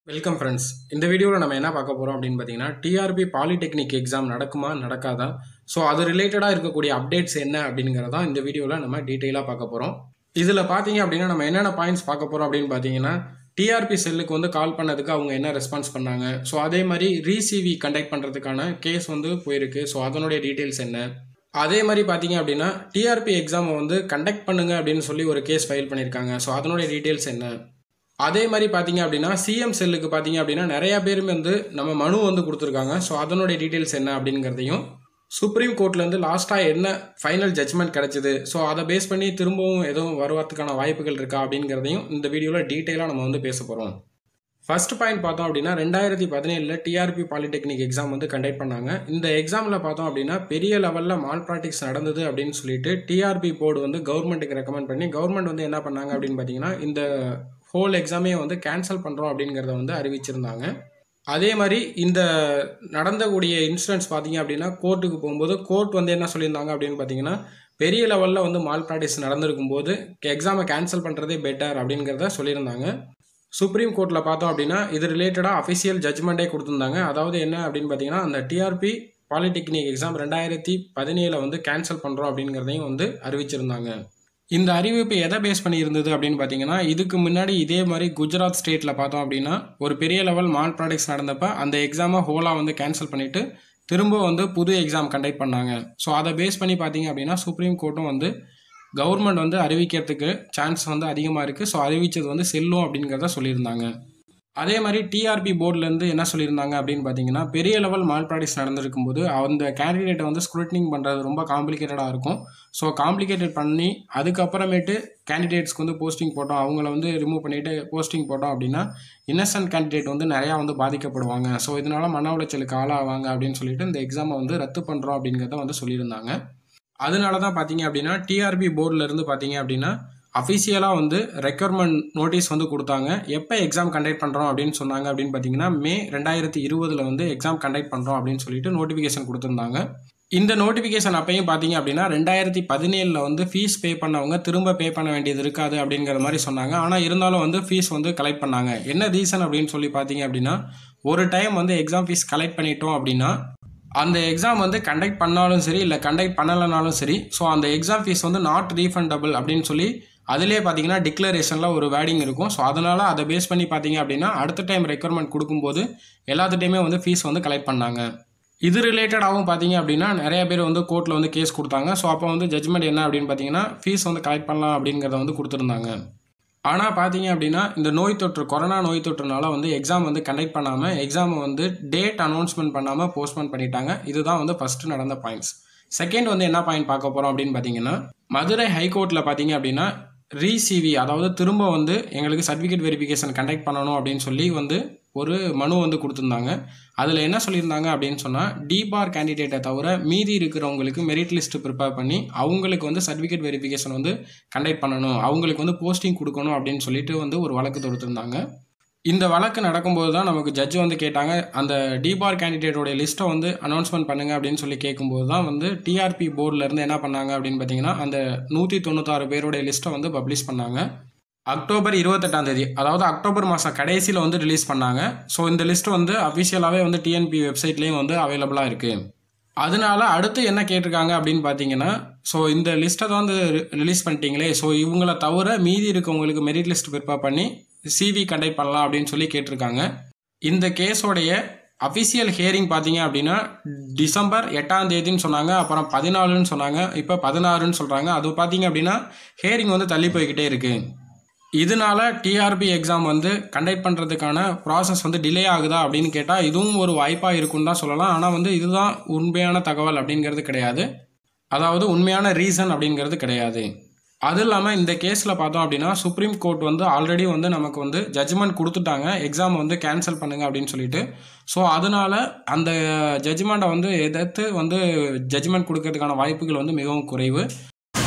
welcome friends இந்த வீடியோவில் நம்ம என்ன பார்க்க போகிறோம் அப்படின்னு பார்த்தீங்கன்னா டிஆர்பி பாலிடெக்னிக் எக்ஸாம் நடக்குமா நடக்காதா ஸோ அது ரிலேட்டடாக இருக்கக்கூடிய அப்டேட்ஸ் என்ன அப்படிங்கிறதான் இந்த வீடியோவில் நம்ம டீட்டெயிலாக பார்க்க போகிறோம் இதில் பார்த்தீங்க அப்படின்னா நம்ம என்னென்ன பாயிண்ட்ஸ் பார்க்க போகிறோம் அப்படின்னு பார்த்தீங்கன்னா டிஆர்பி செல்லுக்கு வந்து கால் பண்ணதுக்கு அவங்க என்ன ரெஸ்பான்ஸ் பண்ணாங்க ஸோ அதே மாதிரி ரீசிவி கண்டக்ட் பண்ணுறதுக்கான கேஸ் வந்து போயிருக்கு ஸோ அதனுடைய டீட்டெயில்ஸ் என்ன அதே மாதிரி பார்த்தீங்க அப்படின்னா டிஆர்பி எக்ஸாமை வந்து கண்டக்ட் பண்ணுங்க அப்படின்னு சொல்லி ஒரு கேஸ் ஃபைல் பண்ணியிருக்காங்க ஸோ அதனுடைய டீட்டெயில்ஸ் என்ன அதே மாதிரி பார்த்தீங்க அப்படின்னா சிஎம் செல்லுக்கு பார்த்தீங்க அப்படின்னா நிறைய பேருமே வந்து நம்ம மனு வந்து கொடுத்துருக்காங்க ஸோ அதனுடைய டீட்டெயில்ஸ் என்ன அப்படிங்கிறதையும் சுப்ரீம் கோர்ட்லேருந்து லாஸ்ட்டாக என்ன ஃபைனல் ஜட்ஜ்மெண்ட் கிடைச்சிது ஸோ அதை பேஸ் பண்ணி திரும்பவும் எதுவும் வருவதற்கான வாய்ப்புகள் இருக்கா அப்படிங்கிறதையும் இந்த வீடியோவில் டீட்டெயிலாக நம்ம வந்து பேச போகிறோம் ஃபர்ஸ்ட் பாயிண்ட் பார்த்தோம் அப்படின்னா ரெண்டாயிரத்தி பதினேழில் டிஆர்பி பாலிடெக்னிக் எக்ஸாம் வந்து கண்டக்ட் பண்ணாங்க இந்த எக்ஸாமில் பார்த்தோம் அப்படின்னா பெரிய லெவலில் மால் ப்ராக்டிக்ஸ் நடந்தது அப்படின்னு சொல்லிட்டு டிஆர்பி போர்டு வந்து கவர்மெண்ட்டுக்கு ரெக்கமெண்ட் பண்ணி கவர்மெண்ட் வந்து என்ன பண்ணாங்க அப்படின்னு பார்த்தீங்கன்னா இந்த ஹோல் எக்ஸாமே வந்து கேன்சல் பண்ணுறோம் அப்படிங்கிறத வந்து அறிவிச்சிருந்தாங்க அதே மாதிரி இந்த நடந்தக்கூடிய இன்சிடென்ட்ஸ் பார்த்தீங்க அப்படின்னா கோர்ட்டுக்கு போகும்போது கோர்ட் வந்து என்ன சொல்லியிருந்தாங்க அப்படின்னு பார்த்தீங்கன்னா பெரிய லெவலில் வந்து மால் ப்ராக்டிஸ் நடந்திருக்கும் போது எக்ஸாமை கேன்சல் பண்ணுறதே பெட்டர் அப்படிங்கிறத சொல்லியிருந்தாங்க சுப்ரீம் கோர்ட்டில் பார்த்தோம் அப்படின்னா இது ரிலேட்டடாக அஃபிஷியல் ஜட்ஜ்மெண்ட்டே கொடுத்துருந்தாங்க அதாவது என்ன அப்படின்னு பார்த்தீங்கன்னா அந்த டிஆர்பி பாலிடெக்னிக் எக்ஸாம் ரெண்டாயிரத்தி பதினேழில் வந்து கேன்சல் பண்ணுறோம் அப்படிங்கிறதையும் வந்து அறிவிச்சிருந்தாங்க இந்த அறிவிப்பு எதை பேஸ் பண்ணி இருந்தது அப்படின்னு பார்த்தீங்கன்னா இதுக்கு முன்னாடி இதே மாதிரி குஜராத் ஸ்டேட்டில் பார்த்தோம் அப்படின்னா ஒரு பெரிய லெவல் மால் ப்ராடக்ட்ஸ் நடந்தப்ப அந்த எக்ஸாமை ஹோலாக வந்து கேன்சல் பண்ணிவிட்டு திரும்ப வந்து புது எக்ஸாம் கண்டக்ட் பண்ணாங்க ஸோ அதை பேஸ் பண்ணி பார்த்தீங்க அப்படின்னா சுப்ரீம் கோர்ட்டும் வந்து கவர்மெண்ட் வந்து அறிவிக்கிறதுக்கு சான்ஸ் வந்து அதிகமாக இருக்குது ஸோ அறிவிச்சது வந்து செல்லும் அப்படிங்கிறத சொல்லியிருந்தாங்க அதே மாதிரி டிஆர்பி போர்ட்லேருந்து என்ன சொல்லியிருந்தாங்க அப்படின்னு பார்த்தீங்கன்னா பெரிய லெவல் மால் ப்ராக்டிஸ் நடந்திருக்கும் போது அந்த கேண்டிடேட்டை வந்து ஸ்க்ரூட்னிங் பண்ணுறது ரொம்ப காம்ப்ளிகேட்டடாக இருக்கும் ஸோ காம்ப்ளிகேட்டட் பண்ணி அதுக்கப்புறமேட்டு கேண்டிடேட்ஸ்க்கு வந்து போஸ்டிங் போட்டோம் அவங்கள வந்து ரிமூவ் பண்ணிவிட்டு போஸ்டிங் போட்டோம் அப்படின்னா இன்னசென்ட் கேண்டிடேட் வந்து நிறையா வந்து பாதிக்கப்படுவாங்க ஸோ இதனால் மன உளைச்சலுக்கு ஆளாவாங்க அப்படின்னு சொல்லிட்டு இந்த எக்ஸாமை வந்து ரத்து பண்ணுறோம் அப்படிங்கிறத வந்து சொல்லியிருந்தாங்க அதனால தான் பார்த்தீங்க அப்படின்னா டிஆர்பி போர்டிலேருந்து பார்த்தீங்க அப்படின்னா அஃபிஷியலாக வந்து ரெக்யர்மெண்ட் நோட்டீஸ் வந்து கொடுத்தாங்க எப்போ எக்ஸாம் கண்டக்ட் பண்ணுறோம் அப்படின்னு சொன்னாங்க அப்படின்னு பார்த்தீங்கன்னா மே ரெண்டாயிரத்தி இருபதில் வந்து எக்ஸாம் கண்டக்ட் பண்ணுறோம் அப்படின்னு சொல்லிட்டு நோட்டிஃபிகேஷன் கொடுத்துருந்தாங்க இந்த நோட்டிஃபிகேஷன் அப்பையும் பார்த்தீங்க அப்படின்னா ரெண்டாயிரத்தி பதினேழில் வந்து ஃபீஸ் பே பண்ணவங்க திரும்ப பே பண்ண வேண்டியது இருக்காது அப்படிங்கிற மாதிரி சொன்னாங்க ஆனால் இருந்தாலும் வந்து ஃபீஸ் வந்து கலெக்ட் பண்ணாங்க என்ன ரீசன் அப்படின்னு சொல்லி பார்த்தீங்க அப்படின்னா ஒரு டைம் வந்து எக்ஸாம் ஃபீஸ் கலெக்ட் பண்ணிட்டோம் அப்படின்னா அந்த எக்ஸாம் வந்து கண்டக்ட் பண்ணாலும் சரி இல்லை கண்டக்ட் பண்ணலைனாலும் சரி ஸோ அந்த எக்ஸாம் ஃபீஸ் வந்து நாட் ரீஃபண்டபிள் அப்படின்னு சொல்லி அதிலே பார்த்தீங்கன்னா டிக்ளரேஷனில் ஒரு வேர்டிங் இருக்கும் ஸோ அதனால் அதை பேஸ் பண்ணி பார்த்தீங்க அப்படின்னா அடுத்த டைம் ரெக்யர்மெண்ட் கொடுக்கும்போது எல்லாத்துட்டையுமே வந்து ஃபீஸ் வந்து கலெக்ட் பண்ணாங்க இது ரிலேட்டடாகவும் பார்த்தீங்க அப்படின்னா நிறைய பேர் வந்து கோர்ட்டில் வந்து கேஸ் கொடுத்தாங்க ஸோ அப்போ வந்து ஜட்மெண்ட் என்ன அப்படின்னு பார்த்தீங்கன்னா ஃபீஸ் வந்து கலெக்ட் பண்ணலாம் அப்படிங்கிறத வந்து கொடுத்துருந்தாங்க ஆனால் பார்த்தீங்க அப்படின்னா இந்த நோய் தொற்று கொரோனா நோய் தொற்றுனால வந்து எக்ஸாம் வந்து கண்டக்ட் பண்ணாமல் எக்ஸாமை வந்து டேட் அனௌன்ஸ்மெண்ட் பண்ணாமல் போஸ்ட்போன் பண்ணிட்டாங்க இதுதான் வந்து ஃபஸ்ட்டு நடந்த பாயிண்ட்ஸ் செகண்ட் வந்து என்ன பாயிண்ட் பார்க்க போகிறோம் அப்படின்னு பார்த்தீங்கன்னா மதுரை ஹைகோர்ட்டில் பார்த்தீங்க அப்படின்னா ரீசிவி அதாவது திரும்ப வந்து எங்களுக்கு சர்டிஃபிகேட் வெரிஃபிகேஷன் கண்டக்ட் பண்ணணும் அப்படின்னு சொல்லி வந்து ஒரு மனு வந்து கொடுத்துருந்தாங்க அதில் என்ன சொல்லியிருந்தாங்க அப்படின்னு சொன்னால் டிபார் கேண்டிடேட்டை தவிர மீதி இருக்கிறவங்களுக்கு மெரிட் லிஸ்ட் ப்ரிப்பேர் பண்ணி அவங்களுக்கு வந்து சர்டிஃபிகேட் வெரிஃபிகேஷன் வந்து கண்டக்ட் பண்ணணும் அவங்களுக்கு வந்து போஸ்டிங் கொடுக்கணும் அப்படின்னு சொல்லிட்டு வந்து ஒரு வழக்கு தொடுத்திருந்தாங்க இந்த வழக்கு நடக்கும்போது தான் நமக்கு ஜட்ஜ் வந்து கேட்டாங்க அந்த டிபார் கேண்டிடேட்டோடைய லிஸ்ட்டை வந்து அனௌன்ஸ்மெண்ட் பண்ணுங்க அப்படின்னு சொல்லி கேட்கும்போது தான் வந்து டிஆர்பி போர்டிலேருந்து என்ன பண்ணாங்க அப்படின்னு பார்த்தீங்கன்னா அந்த நூற்றி தொண்ணூத்தாறு பேருடைய லிஸ்ட்டை வந்து பப்ளிஷ் பண்ணாங்க அக்டோபர் இருபத்தெட்டாம் தேதி அதாவது அக்டோபர் மாதம் கடைசியில் வந்து ரிலீஸ் பண்ணாங்க ஸோ இந்த லிஸ்ட் வந்து அஃபிஷியலாகவே வந்து டிஎன்பி வெப்சைட்லேயும் வந்து அவைலபிளாக இருக்குது அதனால அடுத்து என்ன கேட்டிருக்காங்க அப்படின்னு பார்த்தீங்கன்னா ஸோ இந்த லிஸ்ட்டை தான் வந்து ரிலீஸ் பண்ணிட்டீங்களே ஸோ இவங்கள தவிர மீதி இருக்கவங்களுக்கு மெரிட் லிஸ்ட் ப்ரிப்பேர் பண்ணி சிவி கண்டக்ட் பண்ணலாம் அப்படின்னு சொல்லி கேட்டிருக்காங்க இந்த கேஸோடைய அஃபிஷியல் ஹியரிங் பார்த்தீங்க அப்படின்னா டிசம்பர் எட்டாம் தேதின்னு சொன்னாங்க அப்புறம் பதினாலுன்னு சொன்னாங்க இப்போ பதினாறுன்னு சொல்கிறாங்க அது பார்த்தீங்க அப்படின்னா ஹியரிங் வந்து தள்ளி போய்கிட்டே இருக்குது இதனால டிஆர்பி எக்ஸாம் வந்து கண்டக்ட் பண்ணுறதுக்கான ப்ராசஸ் வந்து டிலே ஆகுதா அப்படின்னு கேட்டால் இதுவும் ஒரு வாய்ப்பாக இருக்குன்னு தான் சொல்லலாம் ஆனால் வந்து இதுதான் உண்மையான தகவல் அப்படிங்கிறது கிடையாது அதாவது உண்மையான ரீசன் அப்படிங்கிறது கிடையாது அது இல்லாமல் இந்த கேஸில் பார்த்தோம் அப்படின்னா சுப்ரீம் கோர்ட் வந்து ஆல்ரெடி வந்து நமக்கு வந்து ஜட்ஜ்மெண்ட் கொடுத்துட்டாங்க எக்ஸாம் வந்து கேன்சல் பண்ணுங்க அப்படின்னு சொல்லிட்டு ஸோ அதனால அந்த ஜட்ஜ்மெண்ட்டை வந்து எதிர்த்து வந்து ஜட்ஜ்மெண்ட் கொடுக்கறதுக்கான வாய்ப்புகள் வந்து மிகவும் குறைவு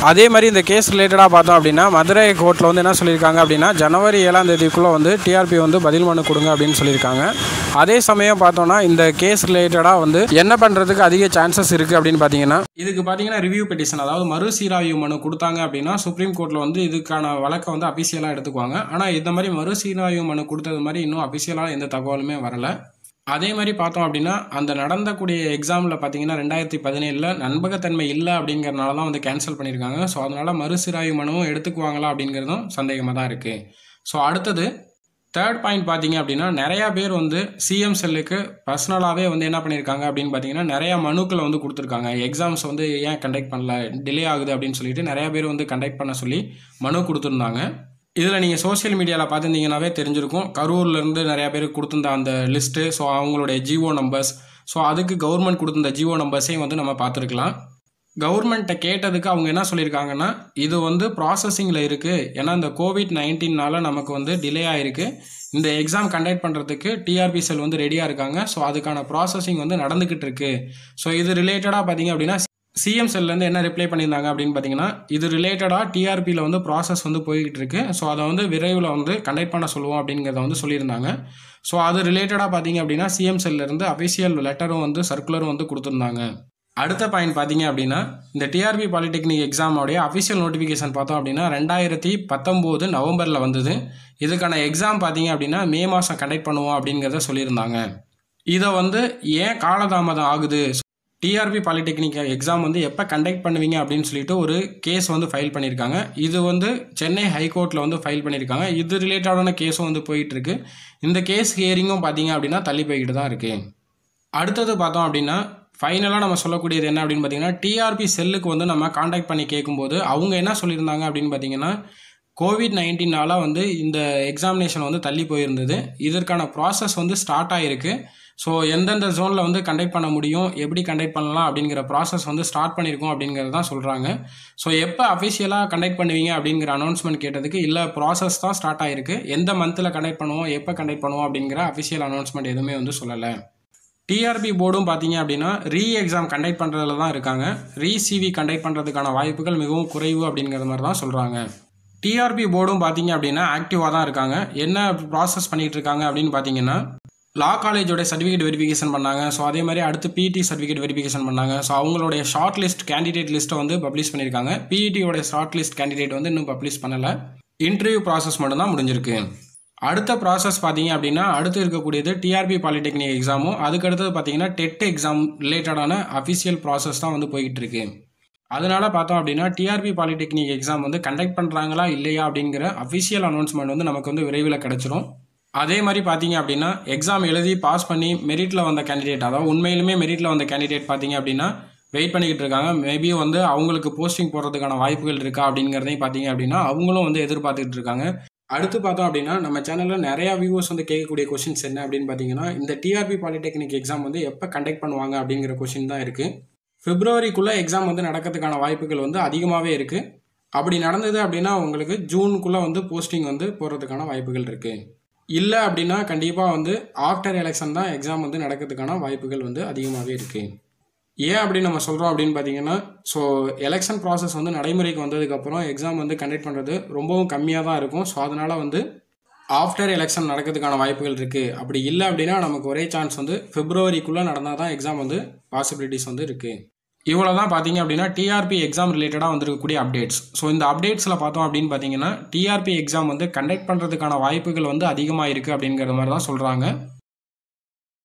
அதே மாதிரி இந்த கேஸ் ரிலேட்டடாக பார்த்தோம் அப்படின்னா மதுரை கோர்ட்டில் வந்து என்ன சொல்லியிருக்காங்க அப்படின்னா ஜனவரி ஏழாம் தேதிக்குள்ளே வந்து டிஆர்பி வந்து பதில் மனு கொடுங்க அப்படின்னு சொல்லியிருக்காங்க அதே சமயம் பார்த்தோன்னா இந்த கேஸ் ரிலேட்டடாக வந்து என்ன பண்ணுறதுக்கு அதிக சான்சஸ் இருக்குது அப்படின்னு பார்த்தீங்கன்னா இதுக்கு பார்த்தீங்கன்னா ரிவ்யூ பெட்டிஷன் அதாவது மறுசீராய்வு மனு கொடுத்தாங்க அப்படின்னா சுப்ரீம் கோர்ட்டில் வந்து இதுக்கான வழக்கை வந்து அபிஷியலாக எடுத்துக்குவாங்க ஆனால் இந்த மாதிரி மறுசீராய்வு மனு கொடுத்தது மாதிரி இன்னும் அபிஷியலாக எந்த தகவலுமே வரல அதே மாதிரி பார்த்தோம் அப்படின்னா அந்த நடந்தக்கூடிய எக்ஸாமில் பார்த்தீங்கன்னா ரெண்டாயிரத்தி பதினேழில் நண்பகத்தன்மை இல்லை அப்படிங்கிறனால தான் வந்து கேன்சல் பண்ணியிருக்காங்க ஸோ அதனால் மறுசீராய்வு மனுவும் எடுத்துக்குவாங்களா அப்படிங்கிறதும் சந்தேகமாக தான் இருக்குது ஸோ அடுத்தது தேர்ட் பாயிண்ட் பார்த்தீங்க அப்படின்னா நிறையா பேர் வந்து சிஎம் செல்லுக்கு பர்சனலாகவே வந்து என்ன பண்ணியிருக்காங்க அப்படின்னு பார்த்தீங்கன்னா நிறையா மனுக்களை வந்து கொடுத்துருக்காங்க எக்ஸாம்ஸ் வந்து ஏன் கண்டக்ட் பண்ணல டிலே ஆகுது அப்படின்னு சொல்லிட்டு நிறையா பேர் வந்து கண்டக்ட் பண்ண சொல்லி மனு கொடுத்துருந்தாங்க இதில் நீங்கள் சோஷியல் மீடியாவில் பார்த்துருந்தீங்கன்னாவே தெரிஞ்சிருக்கும் கரூர்லேருந்து நிறையா பேர் கொடுத்துருந்த அந்த லிஸ்ட்டு ஸோ அவங்களுடைய ஜிஓ நம்பர்ஸ் ஸோ அதுக்கு கவர்மெண்ட் கொடுத்துருந்த ஜிஓ நம்பர்ஸையும் வந்து நம்ம பார்த்துருக்கலாம் கவர்மெண்ட்டை கேட்டதுக்கு அவங்க என்ன சொல்லியிருக்காங்கன்னா இது வந்து ப்ராசஸிங்கில் இருக்குது ஏன்னா இந்த கோவிட் நைன்டீன்னால நமக்கு வந்து டிலே ஆகிருக்கு இந்த எக்ஸாம் கண்டக்ட் பண்ணுறதுக்கு டிஆர்பி செல் வந்து ரெடியாக இருக்காங்க ஸோ அதுக்கான ப்ராசஸிங் வந்து நடந்துக்கிட்டு இருக்கு ஸோ இது ரிலேட்டடாக பார்த்தீங்க அப்படின்னா சிஎம் செல்லேருந்து என்ன ரிப்ளை பண்ணியிருந்தாங்க அப்படின்னு பார்த்தீங்கன்னா இது ரிலேட்டடாக டிஆர்பியில் வந்து ப்ராசஸ் வந்து போய்கிட்டு இருக்கு ஸோ அதை வந்து விரைவில் வந்து கண்டக்ட் பண்ண சொல்லுவோம் அப்படிங்கிறத வந்து சொல்லியிருந்தாங்க ஸோ அது ரிலேட்டடாக பார்த்தீங்க அப்படின்னா சிஎம் செல்லேருந்து அஃபிஷியல் லெட்டரும் வந்து சர்க்குலரும் வந்து கொடுத்துருந்தாங்க அடுத்த பாயிண்ட் பார்த்தீங்க அப்படின்னா இந்த டிஆர்பி பாலிடெக்னிக் எக்ஸாமோடைய அஃபிஷியல் நோட்டிஃபிகேஷன் பார்த்தோம் அப்படின்னா ரெண்டாயிரத்தி பத்தொம்போது நவம்பரில் வந்தது இதுக்கான எக்ஸாம் பார்த்தீங்க அப்படின்னா மே மாதம் கண்டக்ட் பண்ணுவோம் அப்படிங்கிறத சொல்லியிருந்தாங்க இதை வந்து ஏன் காலதாமதம் ஆகுது டிஆர்பி பாலிடெக்னிக் எக்ஸாம் வந்து எப்போ கண்டக்ட் பண்ணுவீங்க அப்படின்னு சொல்லிட்டு ஒரு கேஸ் வந்து ஃபைல் பண்ணியிருக்காங்க இது வந்து சென்னை ஹைகோர்ட்டில் வந்து ஃபைல் பண்ணியிருக்காங்க இது ரிலேட்டடான கேஸும் வந்து போயிட்டு இருக்கு இந்த கேஸ் ஹியரிங்கும் பார்த்தீங்க அப்படின்னா தள்ளி போய்கிட்டு தான் இருக்கு அடுத்தது பார்த்தோம் அப்படின்னா ஃபைனலாக நம்ம சொல்லக்கூடியது என்ன அப்படின்னு பார்த்தீங்கன்னா டிஆர்பி செல்லுக்கு வந்து நம்ம காண்டாக்ட் பண்ணி கேட்கும்போது அவங்க என்ன சொல்லியிருந்தாங்க அப்படின்னு பார்த்தீங்கன்னா கோவிட் நைன்டீனால் வந்து இந்த எக்ஸாமினேஷன் வந்து தள்ளி போயிருந்தது இதற்கான ப்ராசஸ் வந்து ஸ்டார்ட் ஆகிருக்கு ஸோ எந்தெந்த ஜோனில் வந்து கண்டக்ட் பண்ண முடியும் எப்படி கண்டக்ட் பண்ணலாம் அப்படிங்கிற ப்ராசஸ் வந்து ஸ்டார்ட் பண்ணியிருக்கோம் அப்படிங்கிறது தான் சொல்கிறாங்க ஸோ எப்போ அஃபிஷியலாக கண்டக்ட் பண்ணுவீங்க அப்படிங்கிற அனௌன்ஸ்மெண்ட் கேட்டதுக்கு இல்லை ப்ராசஸ் தான் ஸ்டார்ட் ஆகிருக்கு எந்த மந்தில் கண்டக்ட் பண்ணுவோம் எப்போ கண்டக்ட் பண்ணுவோம் அப்படிங்கிற அஃபிஷியல் அனௌன்ஸ்மெண்ட் எதுவுமே வந்து சொல்லலை டிஆர்பி போர்டும் பார்த்தீங்க அப்படின்னா ரீ எக்ஸாம் கண்டக்ட் பண்ணுறதுல தான் இருக்காங்க ரீ சிவி கண்டக்ட் பண்ணுறதுக்கான வாய்ப்புகள் மிகவும் குறைவு அப்படிங்கிற மாதிரி தான் சொல்கிறாங்க டிஆர்பி போர்டும் பார்த்தீங்க அப்படின்னா ஆக்டிவாக தான் இருக்காங்க என்ன ப்ராசஸ் பண்ணிகிட்டு இருக்காங்க அப்படின்னு பார்த்தீங்கன்னா லா காலேஜோட சர்டிஃபிகேட் வெரிஃபிகேஷன் பண்ணாங்க ஸோ அதே மாதிரி அடுத்து பிஇடி சர்டிஃபிகேட் வெரிஃபிகேஷன் பண்ணாங்க ஸோ அவங்களுடைய ஷார்ட் லிஸ்ட் கேண்டிடேட் லிஸ்ட்டை வந்து பப்ளிஷ் பண்ணியிருக்காங்க பிஇடியோட ஷார்ட் லிஸ்ட் கேண்டிடேட் வந்து இன்னும் பப்ளிஷ் பண்ணலை இன்டர்வியூ ப்ராசஸ் மட்டும்தான் முடிஞ்சிருக்கு அடுத்த ப்ராசஸ் பார்த்தீங்க அப்படின்னா அடுத்து இருக்கக்கூடியது டிஆர்பி பாலிடெக்னிக் எக்ஸாமும் அதுக்கடுத்தது பார்த்தீங்கன்னா டெட் எக்ஸாம் ரிலேட்டடான அஃபிஷியல் ப்ராசஸ் தான் வந்து போய்கிட்டு இருக்கு அதனால பார்த்தோம் அப்படின்னா டிஆர்பி பாலிடெக்னிக் எக்ஸாம் வந்து கண்டக்ட் பண்ணுறாங்களா இல்லையா அப்படிங்கிற அஃபிஷியல் அனௌன்ஸ்மெண்ட் வந்து நமக்கு வந்து விரைவில் கிடச்சிரும் அதே மாதிரி பார்த்தீங்க அப்படின்னா எக்ஸாம் எழுதி பாஸ் பண்ணி மெரிட்டில் வந்த கேண்டிடேட் அதாவது உண்மையிலுமே மெரிட்டில் வந்த கேண்டிடேட் பார்த்தீங்க அப்படின்னா வெயிட் பண்ணிக்கிட்டு இருக்காங்க மேபி வந்து அவங்களுக்கு போஸ்டிங் போடுறதுக்கான வாய்ப்புகள் இருக்கா அப்படிங்கிறதையும் பார்த்தீங்க அப்படின்னா அவங்களும் வந்து எதிர்பார்த்துக்கிட்டு இருக்காங்க அடுத்து பார்த்தோம் அப்படின்னா நம்ம சேனலில் நிறையா வியூவர்ஸ் வந்து கேட்கக்கூடிய கொஷின்ஸ் என்ன அப்படின்னு பார்த்தீங்கன்னா இந்த டிஆர்பி பாலிடெக்னிக் எக்ஸாம் வந்து எப்போ கண்டக்ட் பண்ணுவாங்க அப்படிங்கிற கொஷின் தான் இருக்குது பிப்ரவரிக்குள்ளே எக்ஸாம் வந்து நடக்கிறதுக்கான வாய்ப்புகள் வந்து அதிகமாகவே இருக்குது அப்படி நடந்தது அப்படின்னா உங்களுக்கு ஜூனுக்குள்ளே வந்து போஸ்டிங் வந்து போடுறதுக்கான வாய்ப்புகள் இருக்குது இல்லை அப்படின்னா கண்டிப்பாக வந்து ஆஃப்டர் எலெக்ஷன் தான் எக்ஸாம் வந்து நடக்கிறதுக்கான வாய்ப்புகள் வந்து அதிகமாகவே இருக்குது ஏன் அப்படின்னு நம்ம சொல்கிறோம் அப்படின்னு பார்த்தீங்கன்னா ஸோ எலெக்ஷன் ப்ராசஸ் வந்து நடைமுறைக்கு வந்ததுக்கப்புறம் எக்ஸாம் வந்து கண்டக்ட் பண்ணுறது ரொம்பவும் கம்மியாக தான் இருக்கும் ஸோ அதனால் வந்து ஆஃப்டர் எலெக்ஷன் நடக்கிறதுக்கான வாய்ப்புகள் இருக்குது அப்படி இல்லை அப்படின்னா நமக்கு ஒரே சான்ஸ் வந்து பிப்ரவரிக்குள்ளே நடந்தால் தான் எக்ஸாம் வந்து பாசிபிலிட்டிஸ் வந்து இருக்குது இவ்வளோ தான் பார்த்தீங்க அப்படின்னா டிஆர்பி எக்ஸாம் ரிலேட்டடாக வந்திருக்கக்கூடிய அப்டேட்ஸ் ஸோ இந்த அப்டேட்ஸில் பார்த்தோம் அப்படின்னு பார்த்தீங்கன்னா டிஆர்பி எக்ஸாம் வந்து கண்டக்ட் பண்ணுறதுக்கான வாய்ப்புகள் வந்து அதிகமாக இருக்குது அப்படிங்கிற மாதிரி தான் சொல்கிறாங்க